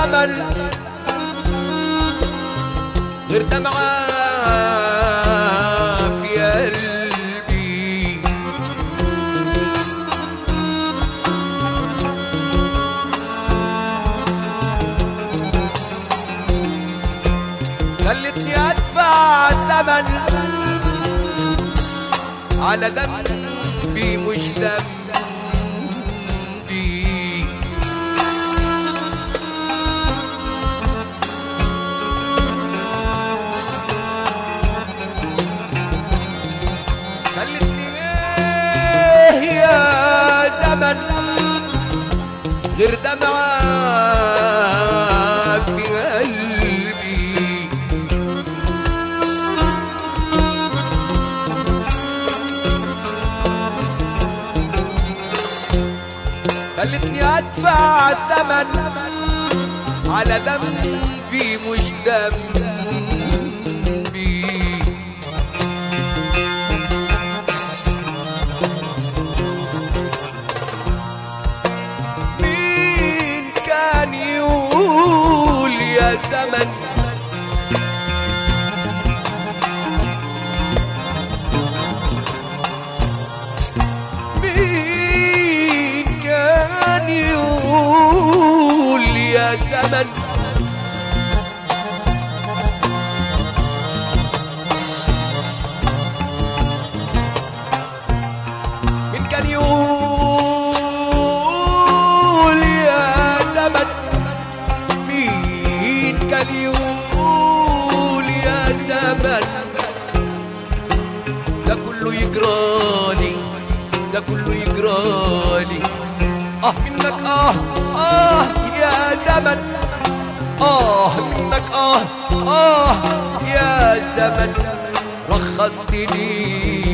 زمن غير دمعة في قلبي خلتني ادفع ثمن على ذنبي مش ذنبي خلتني ايه يا زمن غير دمعة في قلبي خلتني ادفع ثمن على ذنبي مش ذنبي مين كان يقول يا زمن مين كان يقول يا زمن مين كان يقول يا زمن مين كان يقول يا زمن ده كله يجرالي ده كله يجرالي اه منك اه اه يا زمن اه منك اه اه يا زمن رخصت لي